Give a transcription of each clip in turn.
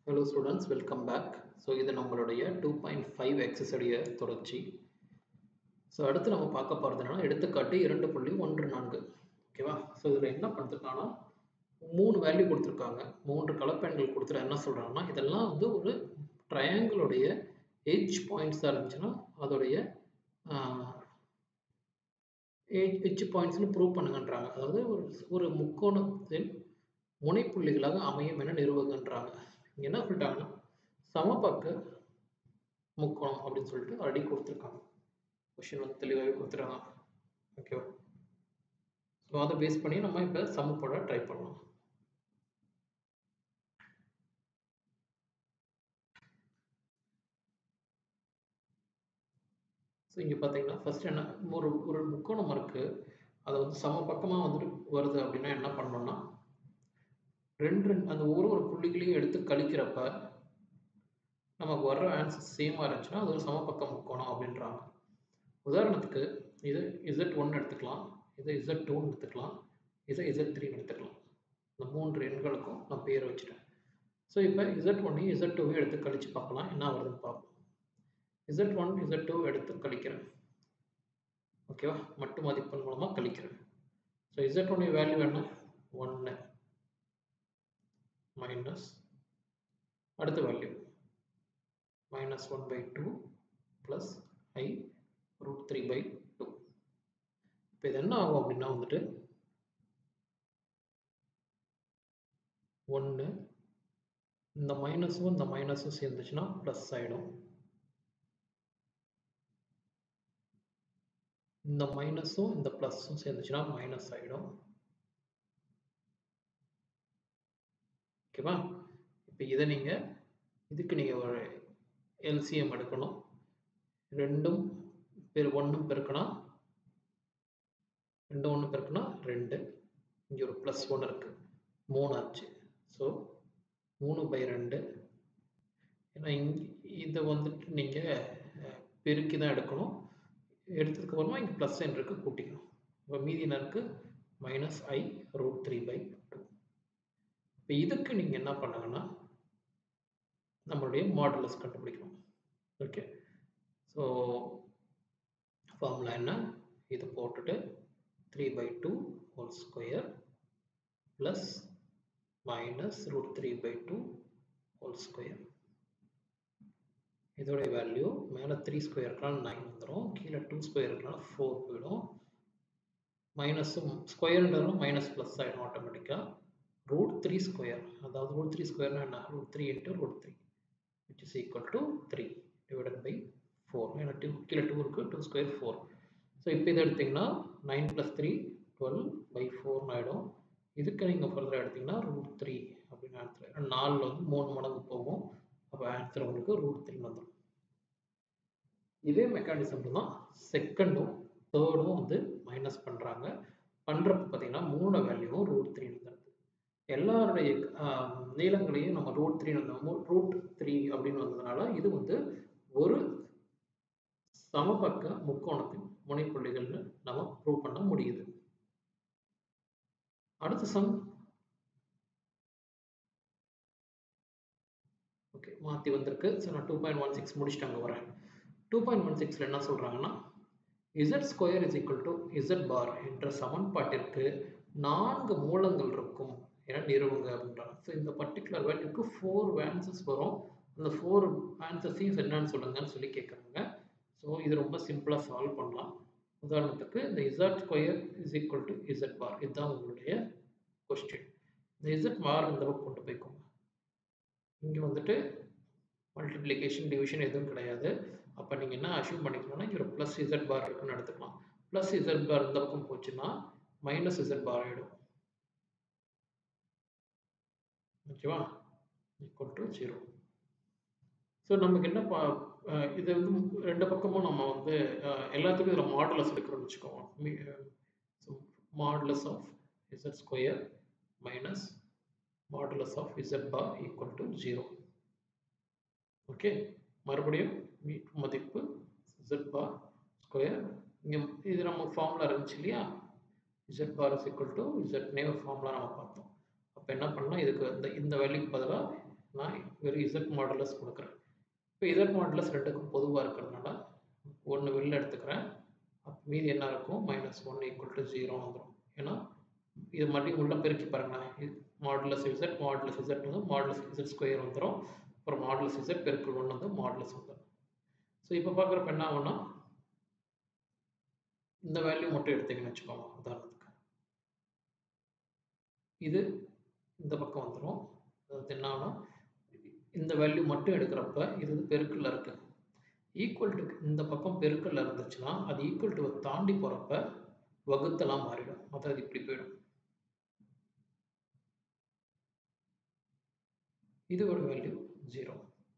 hello students welcome back so இது நம்மளுடைய two point five எக்ஸஸுடைய தொடர்ச்சி ஸோ அடுத்து நம்ம பார்க்க போகிறது என்னன்னா எடுத்துக்காட்டு இரண்டு புள்ளி ஒன்று நான்கு ஓகேவா ஸோ இதில் என்ன பண்ணிருக்காங்கன்னா மூணு வேல்யூ கொடுத்துருக்காங்க மூன்று கலப்பெண்கள் கொடுத்துட்டு என்ன சொல்கிறாங்கன்னா இதெல்லாம் வந்து ஒரு ட்ரையாங்கிளுடைய எட்ஜ் பாயிண்ட்ஸாக இருந்துச்சுன்னா அதோடைய எட்ஜ் பாயிண்ட்ஸ்னு ப்ரூவ் பண்ணுங்கன்றாங்க அதாவது ஒரு ஒரு முக்கோணத்தின் முனைப்புள்ளிகளாக அமையும் என நிறுவுகின்றாங்க இங்கே என்ன சொல்லிட்டாங்கன்னா சமபக்க முக்கோணம் அப்படின்னு சொல்லிட்டு ஆல்ரெடி கொடுத்துருக்காங்க கொஷின் வந்து தெளிவாகவே கொடுத்துருக்காங்க ஓகேவா ஸோ அதை பேஸ் பண்ணி நம்ம இப்போ சம போட ட்ரை பண்ணலாம் ஸோ இங்கே பார்த்தீங்கன்னா ஃபர்ஸ்ட் என்ன ஒரு ஒரு முக்கோணம் இருக்குது அதை வந்து சம பக்கமாக வந்துட்டு வருது அப்படின்னா என்ன பண்ணணும்னா ரெண்டு ரெண்டு அந்த ஒரு ஒரு புள்ளிகளையும் எடுத்து கழிக்கிறப்ப நமக்கு வர்ற ஆன்சர் சேமாக இருந்துச்சுன்னா அது ஒரு சமபக்க முக்கோணம் அப்படின்றாங்க உதாரணத்துக்கு இது இசட் ஒன்று எடுத்துக்கலாம் இதை இசட் டூன்னு எடுத்துக்கலாம் இதை இசட் த்ரீன்னு எடுத்துக்கலாம் இந்த மூன்று எண்களுக்கும் நான் பேர் வச்சுட்டேன் ஸோ இப்போ இசட் ஒன்னையும் இசட் டூவையும் எடுத்து கழித்து பார்க்கலாம் என்ன வருதுன்னு பார்ப்போம் இசட் ஒன் இசட் டூ எடுத்து கழிக்கிறேன் ஓகேவா மட்டு மதிப்பெண் மூலமாக கழிக்கிறேன் ஸோ இசட் ஒன் வேல்யூ என்ன ஒன்று மைனஸ் அடுத்த value minus one by two plus I root three by two இப்போ இது என்ன ஆகும் அப்படின்னா வந்துட்டு ஒன்று இந்த மைனஸும் இந்த மைனஸும் சேர்ந்துச்சுன்னா ப்ளஸ் ஆகிடும் இந்த மைனஸும் இந்த ப்ளஸ்ஸும் சேர்ந்துச்சுன்னா மைனஸ் ஆகிடும் ஓகேவா இப்போ இதை நீங்கள் இதுக்கு நீங்கள் ஒரு எல்சிஎம் எடுக்கணும் ரெண்டும் பெரு ஒன்றும் பெருக்கணும் ரெண்டு ஒன்று பெருக்குனா ரெண்டு இங்கே ஒரு ப்ளஸ் ஒன்று இருக்குது மூணு ஆச்சு ஸோ மூணு பை ரெண்டு ஏன்னா இங் இதை வந்துட்டு நீங்கள் பெருக்கி தான் எடுக்கணும் எடுத்ததுக்கு அப்புறமா இங்கே ப்ளஸ் என் இருக்குது கூட்டிக்கணும் இப்போ மீதி என்ன இருக்குது minus I root three by two இப்போ இதுக்கு நீங்கள் என்ன பண்ணுங்கன்னா நம்மளுடைய மாடுலஸ் கண்டுபிடிக்கணும் ஓகே ஸோ ஃபார்முலா என்ன இது போட்டுட்டு three by two whole square plus minus root three by two whole square இதோடைய வேல்யூ மேலே த்ரீ ஸ்கொயருக்குலாம் நைன் வந்துடும் கீழே டூ ஸ்கொயருக்குலாம் ஃபோர் போயிடும் மைனஸும் ஸ்கொயர்ன்றதும் மைனஸ் ப்ளஸ் ஆகிடும் ஆட்டோமேட்டிக்காக ரூட் த்ரீ ஸ்கொயர் அதாவது ரூட் த்ரீ ஸ்கொயர்னா என்ன root three into root three which is equal to three divided by four ஏன்னா டூ கீழே டூ இருக்குது டூ ஸ்கொயர் ஃபோர் ஸோ இப்போ இதை எடுத்திங்கன்னா nine plus three twelve by ஃபோர்னு ஆகிடும் இதுக்கு நீங்கள் ஃபர்தராக எடுத்திங்கன்னா ரூட் த்ரீ அப்படின்னு ஆன்சர் நாலில் வந்து மூணு மடங்கு போகும் அப்போ ஆன்சர் உங்களுக்கு ரூட் த்ரீ வந்துடும் இதே மெக்கானிசம் தான் செகண்டும் தேர்டும் வந்து மைனஸ் பண்ணுறாங்க பண்ணுறப்ப பார்த்தீங்கன்னா மூணு வேல்யூவும் ரூட் த்ரீன்னு வந்துடுது எல்லாருடைய நீளங்களையும் நம்ம ரூட் த்ரீ ரூட் த்ரீ அப்படின்னு வந்ததுனால இது வந்து ஒரு சமபக்க முக்கோணத்தின் முனைப்புள்ளிகள்னு நம்ம ப்ரூவ் பண்ண முடியுது அடுத்த சம் ஓகே மாற்றி வந்திருக்கு ஸோ நான் டூ பாயிண்ட் ஒன் சிக்ஸ் முடிச்சுட்டு அங்கே வரேன் டூ பாயிண்ட் ஒன் சிக்ஸில் என்ன சொல்கிறாங்கன்னா Z square is equal to Z bar என்ற சமன்பாட்டிற்கு நான்கு மூலங்கள் இருக்கும் என நிறுவுங்க அப்படின்றாங்க ஸோ இந்த பர்டிகுலர் வேல்யூக்கு ஃபோர் ஆன்சர்ஸ் வரும் அந்த ஃபோர் ஆன்சர்ஸையும் என்னன்னு சொல்லுங்கன்னு சொல்லி கேட்குறாங்க ஸோ இது ரொம்ப சிம்பிளாக சால்வ் பண்ணலாம் உதாரணத்துக்கு இந்த Z square is equal to Z bar இதுதான் உங்களுடைய கொஸ்டின் இந்த இசட் பார் இந்த பக்கம் கொண்டு போய்க்கோங்க இங்கே வந்துட்டு மல்டிப்ளிகேஷன் டிவிஷன் எதுவும் கிடையாது அப்போ நீங்கள் என்ன அஷ்யூம் பண்ணிக்கணும்னா இங்கே ஒரு ப்ளஸ் இசட் பார் இருக்குன்னு எடுத்துக்கலாம் ப்ளஸ் இசட் பார் இந்த பக்கம் போச்சுன்னா மைனஸ் இசட் பார் ஆகிடும் ஓகேவா ஈக்குவல் டு ஜீரோ ஸோ நமக்கு என்ன பா இது வந்து ரெண்டு பக்கமும் நம்ம வந்து எல்லாத்துக்கும் இதில் மாடுலஸ் எடுக்கிறோம்னு வச்சுக்கோங்க so modulus of Z square minus modulus of Z bar equal to zero okay மறுபடியும் மதிப்பு இசட் பார் ஸ்கொயர் இங்கே இது நம்ம ஃபார்முலா இருந்துச்சு இல்லையா Z bar is equal to Z நேவ் ஃபார்முலா நம்ம பார்த்தோம் அப்போ என்ன பண்ணலாம் இதுக்கு இந்த இந்த வேல்யூக்கு பதிலாக நான் வெறும் இசட் மாடலஸ் கொடுக்குறேன் இப்போ இசட் மாடலஸ் ரெண்டுக்கும் பொதுவாக இருக்கிறதுனால ஒன்று வெளில எடுத்துக்கிறேன் அப்போ மீதி என்ன இருக்கும் minus one equal to zero வந்துடும் ஏன்னா இது மறுபடியும் உள்ள பெருக்கி பாருங்களேன் மாடுலஸ் இசட் மாடுலஸ் இசட் வந்து மாடுலஸ் இசட் ஸ்கொயர் வந்துடும் அப்புறம் மாடுலஸ் இசட் பெருக்கல் ஒன்று வந்து மாடுலஸ் வந்துடும் ஸோ இப்போ பார்க்குறப்ப என்ன ஆகும்னா இந்த வேல்யூ மட்டும் எடுத்தீங்கன்னு வச்சுக்கோங்க உதாரணத்துக்கு இது இந்த பக்கம் வந்துடும் அதாவது என்ன ஆகும் இந்த வேல்யூ மட்டும் எடுக்கிறப்ப இது வந்து பெருக்கல்ல இருக்கு ஈக்குவல் டு இந்த பக்கம் பெருக்கல்ல இருந்துச்சுன்னா அது ஈக்குவல் டு தாண்டி போகிறப்ப வகுத்தெல்லாம் மாறிடும் மொத்தம் அது இப்படி போயிடும் இதோட வேல்யூ ஜீரோ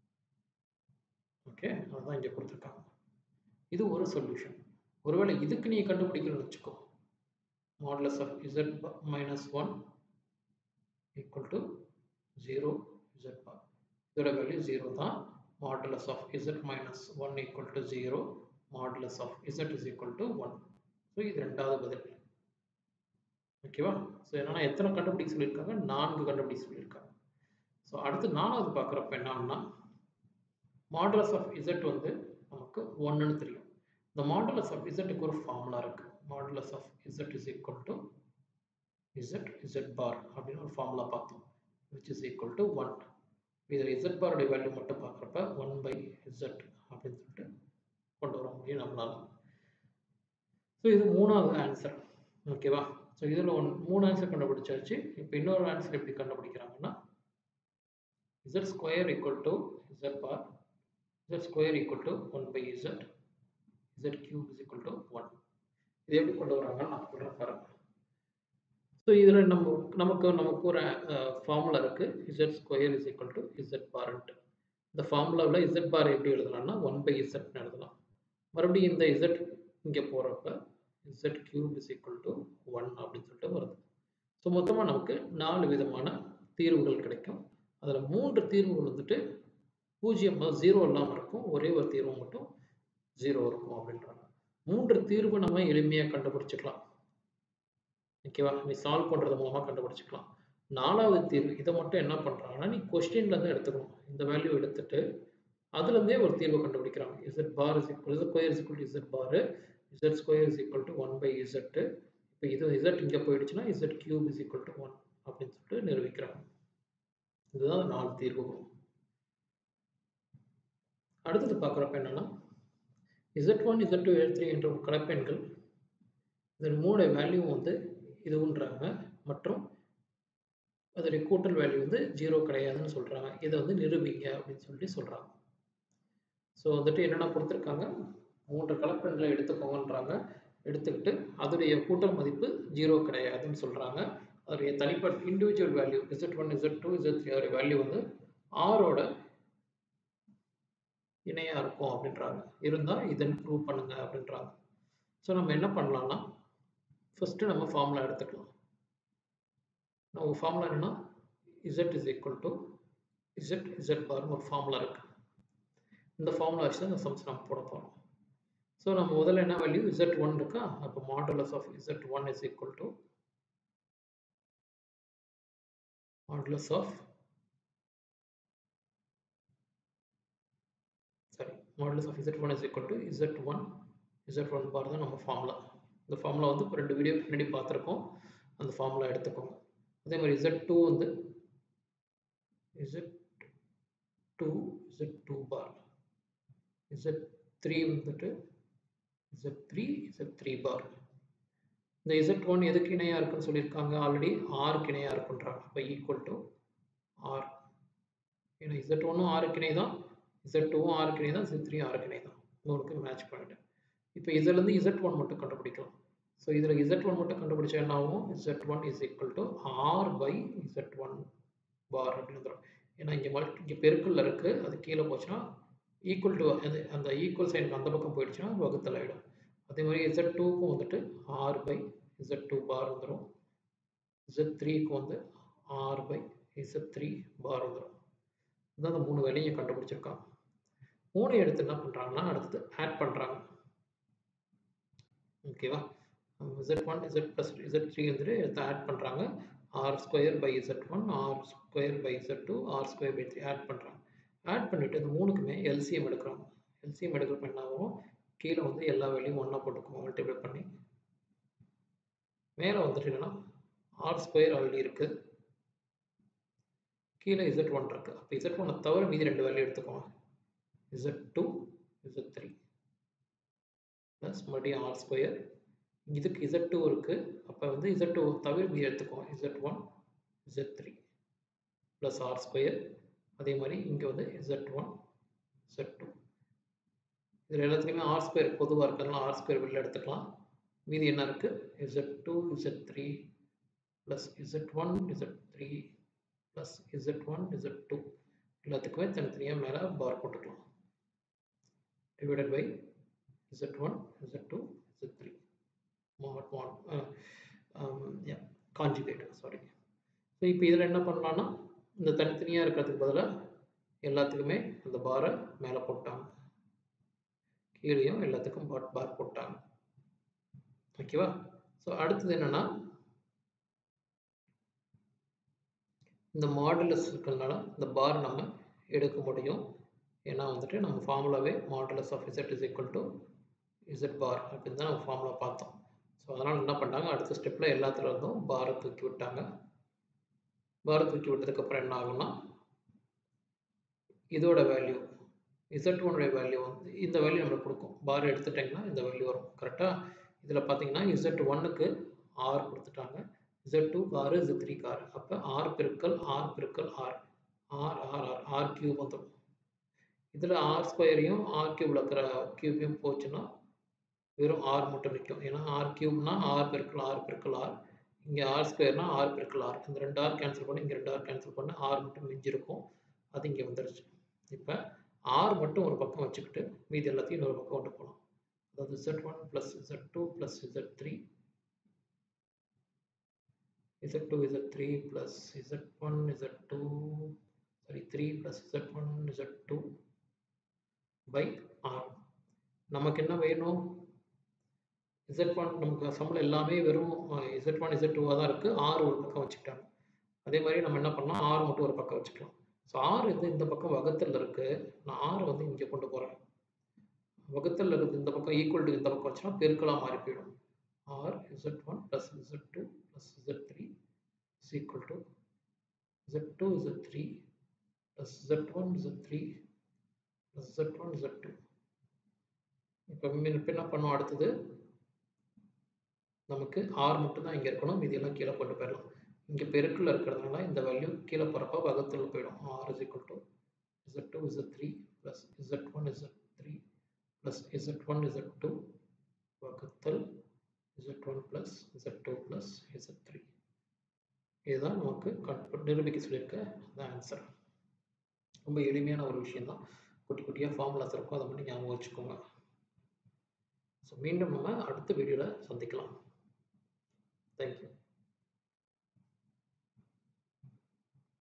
ஓகே அதுதான் இங்கே கொடுத்துருக்காங்க இது ஒரு சொல்யூஷன் ஒருவேளை இதுக்கு நீ கண்டுபிடிக்கணும்னு வச்சுக்கோ modulus of Z minus one equal to zero Z bar இதோட வேல்யூ ஜீரோ தான் modulus of Z minus one equal to zero modulus of Z is equal to one so இது ரெண்டாவது பதில் ஓகேவா ஸோ என்னன்னா எத்தனை கண்டுபிடிக்க சொல்லியிருக்காங்க நான்கு கண்டுபிடிக்க சொல்லியிருக்காங்க ஸோ அடுத்து நாலாவது பார்க்குறப்ப என்னன்னா மாடுலஸ் ஆஃப் இசட் வந்து நமக்கு ஒன்றுன்னு தெரியும் இந்த மாடுலஸ் ஆஃப் இசட்டுக்கு ஒரு ஃபார்முலா இருக்குது modulus of Z is equal to Z Z bar அப்படின்னு ஒரு ஃபார்முலா பார்த்தோம் which is equal to one இதில் இசட் பாருடைய வேல்யூ மட்டும் பார்க்குறப்ப ஒன் பை இசட் அப்படின்னு சொல்லிட்டு கொண்டு வர முடியும் நம்மளால ஸோ இது மூணாவது ஆன்சர் ஓகேவா ஸோ இதில் ஒன் மூணு ஆன்சர் கண்டுபிடிச்சாச்சு இப்போ இன்னொரு ஆன்சர் எப்படி கண்டுபிடிக்கிறாங்கன்னா Z square equal to Z bar Z square equal to one by Z Z cube is equal to one இது எப்படி கொண்டு வராங்கன்னு நான் சொல்கிறேன் பாருங்க ஸோ இதில் நம்ம நமக்கு நமக்கு ஒரு ஃபார்முலா இருக்குது Z square is equal to Z பார்ன்ட்டு இந்த ஃபார்முலாவில் இசட் பார் எப்படி எழுதலாம்னா ஒன் பை இசட்னு எழுதலாம் மறுபடியும் இந்த இசட் இங்கே போகிறப்ப Z cube is equal to one அப்படின்னு சொல்லிட்டு வருது ஸோ மொத்தமாக நமக்கு நாலு விதமான தீர்வுகள் கிடைக்கும் அதில் மூன்று தீர்வுகள் வந்துட்டு பூஜ்ஜியம் ஜீரோ இல்லாமல் இருக்கும் ஒரே ஒரு தீர்வு மட்டும் ஜீரோ இருக்கும் அப்படின்றாங்க மூன்று தீர்வு நம்ம எளிமையாக கண்டுபிடிச்சிக்கலாம் ஓகேவா நீ சால்வ் பண்ணுறது மூலமாக கண்டுபிடிச்சிக்கலாம் நாலாவது தீர்வு இதை மட்டும் என்ன பண்ணுறாங்கன்னா நீ கொஸ்டின்லேருந்து எடுத்துக்கணும் இந்த வேல்யூ எடுத்துட்டு அதுலேருந்தே ஒரு தீர்வு கண்டுபிடிக்கிறாங்க Z bar is equal square is equal to Z bar Z square is equal to one by Z இப்போ இது இசட் இங்கே போயிடுச்சுன்னா Z cube is equal to one அப்படின்னு சொல்லிட்டு நிரூபிக்கிறாங்க இதுதான் நாலு தீர்வுகள் அடுத்தது பார்க்குறப்ப என்னன்னா Z one Z two Z three என்ற கலப்பெண்கள் இதன் மூணு வேல்யூ வந்து இதுன்றாங்க மற்றும் அதோடைய கூட்டல் வேல்யூ வந்து ஜீரோ கிடையாதுன்னு சொல்கிறாங்க இதை வந்து நிரூபிங்க அப்படின்னு சொல்லிட்டு சொல்கிறாங்க ஸோ வந்துட்டு என்னென்ன கொடுத்துருக்காங்க மூன்று கலப்பெண்களை எடுத்துக்கோங்கன்றாங்க எடுத்துக்கிட்டு அதோடைய கூட்டல் மதிப்பு ஜீரோ கிடையாதுன்னு சொல்கிறாங்க அதோடைய தனிப்பட்ட individual value Z one Z two Z three அதோடைய வேல்யூ வந்து ஆரோட இணையாக இருக்கும் அப்படின்றாங்க இருந்தால் இதன் ப்ரூவ் பண்ணுங்க அப்படின்றாங்க ஸோ நம்ம என்ன பண்ணலாம்னா ஃபஸ்ட்டு நம்ம ஃபார்முலா எடுத்துக்கலாம் நம்ம ஃபார்முலா என்னன்னா Z is equal to Z Z பார்னு ஒரு ஃபார்முலா இருக்குது இந்த ஃபார்முலா வச்சு தான் இந்த சம்ஸ் நம்ம போட போகிறோம் ஸோ நம்ம முதல்ல என்ன வேல்யூ இசட் ஒன் இருக்கா அப்போ modulus of Z one is equal to modulus of sorry modulus of Z one is equal to Z one Z one bar தான் நம்ம ஃபார்முலா இந்த ஃபார்முலா வந்து இப்போ ரெண்டு வீடியோ முன்னாடி பார்த்துருக்கோம் அந்த ஃபார்முலா எடுத்துக்கோங்க அதே மாதிரி இசட் டூ வந்து Z two Z two bar Z three வந்துட்டு Z three Z three bar இந்த இசட் ஒன் எதுக்கு இணையாக இருக்குன்னு சொல்லியிருக்காங்க ஆல்ரெடி ஆருக்கு இணையாக இருக்குன்றாங்க இப்போ ஈக்குவல் டு ஆர் ஏன்னா இசட் ஒன்னும் ஆருக்கு இணை தான் இசட் டூவும் ஆருக்கு இணை தான் இசட் த்ரீ ஆருக்கு இணை தான் மூணுக்கு மேட்ச் பண்ணிட்டேன் இப்போ இதுலேருந்து இசட் ஒன் மட்டும் கண்டுபிடிக்கலாம் ஸோ இதில் இசட் ஒன் மட்டும் கண்டுபிடிச்சா என்ன ஆகும் Z one is equal to R by Z one bar அப்படின்னு வந்துடும் ஏன்னா இங்கே மல்டி இங்கே பெருக்கல்ல இருக்குது அது கீழே போச்சுன்னா ஈக்குவல் டு அது அந்த ஈக்குவல் சைனுக்கு அந்த பக்கம் போயிடுச்சுன்னா வகுத்தல் ஆகிடும் அதே மாதிரி இசட் டூக்கும் வந்துட்டு R by Z two bar வந்துடும் இசட் த்ரீக்கு வந்து R by Z three bar வந்துடும் இதுதான் அந்த மூணு வேலையை கண்டுபிடிச்சிருக்காங்க மூணு எடுத்து என்ன பண்ணுறாங்கன்னா அடுத்தது ஆட் பண்ணுறாங்க ஓகேவா Z one Z plus Z three வந்துட்டு எடுத்து ஆட் பண்ணுறாங்க R square by Z one R square by Z two R square by three add பண்ணுறாங்க ஆட் பண்ணிவிட்டு இந்த மூணுக்குமே எல்சிஎம் எடுக்கிறாங்க எல்சிஎம் எடுக்கிறப்ப என்ன ஆகும் கீழே வந்து எல்லா வேலையும் ஒன்றா போட்டுக்குவோம் மல்டிப்ளை பண்ணி மேலே வந்துட்டு என்னன்னா ஆர் ஸ்கொயர் ஆல்ரெடி இருக்குது கீழே இசட் ஒன் இருக்குது அப்போ இசட் ஒன்னை தவிர மீதி ரெண்டு வேல்யூ எடுத்துக்கோங்க Z two Z three plus மறுபடியும் ஆர் ஸ்கொயர் இதுக்கு இசட் டூ இருக்குது அப்போ வந்து இசட் டூ தவிர மீதி எடுத்துக்கோங்க Z one Z three plus R square அதே மாதிரி இங்கே வந்து இசட் ஒன் இசட் டூ இதில் எல்லாத்துலேயுமே ஆர் ஸ்கொயர் பொதுவாக இருக்கிறதுனால ஆர் ஸ்கொயர் வெளில எடுத்துக்கலாம் மீதி என்ன இருக்குது Z two Z three plus Z one Z three plus Z one Z two எல்லாத்துக்குமே தனித்தனியாக மேலே பார் போட்டுக்கலாம் divided by Z one Z two Z three mod mod conjugate sorry so இப்போ இதில் என்ன பண்ணலான்னா இந்த தனித்தனியாக இருக்கிறதுக்கு பதிலாக எல்லாத்துக்குமே அந்த பாரை மேலே போட்டாங்க கீழேயும் எல்லாத்துக்கும் பாட் பார் போட்டாங்க ஓகேவா ஸோ அடுத்தது என்னென்னா இந்த மாடுலஸ் இருக்கிறதுனால இந்த பார் நம்ம எடுக்க முடியும் ஏன்னா வந்துட்டு நம்ம ஃபார்முலாவே modulus of Z is equal to Z bar அப்படின்னு தான் நம்ம ஃபார்முலா பார்த்தோம் ஸோ அதனால் என்ன பண்ணாங்க அடுத்த ஸ்டெப்பில் எல்லாத்துல இருந்தும் பாரை தூக்கி விட்டாங்க பாரை தூக்கி விட்டதுக்கப்புறம் என்ன ஆகும்னா இதோட வேல்யூ இசட் ஒனுடைய வேல்யூ வந்து இந்த வேல்யூ நம்மளுக்கு கொடுக்கும் பார் எடுத்துட்டிங்கன்னா இந்த வேல்யூ வரும் கரெக்டாக இதில் பார்த்தீங்கன்னா இசட் ஒன்னுக்கு ஆர் கொடுத்துட்டாங்க இசட் டூ ஆறு இசட் த்ரீ ஆர் அப்போ ஆர் பெருக்கல் ஆர் பெருக்கல் R R R R R cube வந்துடும் இதில் ஆர் ஸ்கொயரையும் ஆர் கியூபில் இருக்கிற கியூபையும் போச்சுன்னா வெறும் ஆர் மட்டும் நிற்கும் ஏன்னா ஆர் கியூப்னா ஆர் பெருக்கல் ஆர் பெருக்கல் ஆர் இங்கே ஆர் ஸ்கொயர்னா ஆர் பெருக்கல் ஆர் இந்த ரெண்டு ஆர் கேன்சல் பண்ணி இங்கே ரெண்டு ஆர் கேன்சல் பண்ணி ஆர் மட்டும் மிஞ்சிருக்கும் அது இங்கே வந்துருச்சு இப்போ ஆர் மட்டும் ஒரு பக்கம் வச்சுக்கிட்டு மீதி எல்லாத்தையும் இன்னொரு பக்கம் கொண்டு போகலாம் அதாவது Z one plus Z two plus Z three Z two Z three plus Z one Z two sorry three plus Z one Z two by R நமக்கு என்ன வேணும் இசட் ஒன் நமக்கு சம்பளம் எல்லாமே வெறும் இசட் ஒன் இசட் டூவாக தான் இருக்குது ஆறு ஒரு பக்கம் வச்சுக்கிட்டாங்க அதே மாதிரி நம்ம என்ன பண்ணலாம் ஆறு மட்டும் ஒரு பக்கம் வச்சுக்கலாம் ஸோ ஆறு வந்து இந்த பக்கம் வகத்தில் இருக்குது நான் ஆறு வந்து இங்கே கொண்டு போகிறேன் வகத்தில் இருக்குது இந்த பக்கம் ஈக்குவல் டு இந்த பக்கம் வச்சுனா பெருக்கலாக மாறி போயிடும் R Z one plus Z two plus Z three is equal to Z two Z three plus Z one Z three plus Z one Z two இப்போ இப்போ என்ன பண்ணுவோம் அடுத்தது நமக்கு ஆர் மட்டும் தான் இங்கே இருக்கணும் மீதியெல்லாம் கீழே கொண்டு போயிடலாம் இங்கே பெருக்கில் இருக்கிறதுனால இந்த வேல்யூ கீழே போகிறப்ப வகத்தில் போயிடும் R is equal to Z two Z three plus Z one Z three plus Z one Z two வகுத்தல் Z one plus Z two plus Z three இதுதான் நமக்கு நிரூபிக்க சொல்லியிருக்க அந்த ஆன்சர் ரொம்ப எளிமையான ஒரு விஷயந்தான் குட்டி குட்டியாக ஃபார்முலாஸ் இருக்கும் அதை மட்டும் ஞாபகம் வச்சுக்கோங்க ஸோ மீண்டும் நம்ம அடுத்த வீடியோவில் சந்திக்கலாம் தேங்க்யூ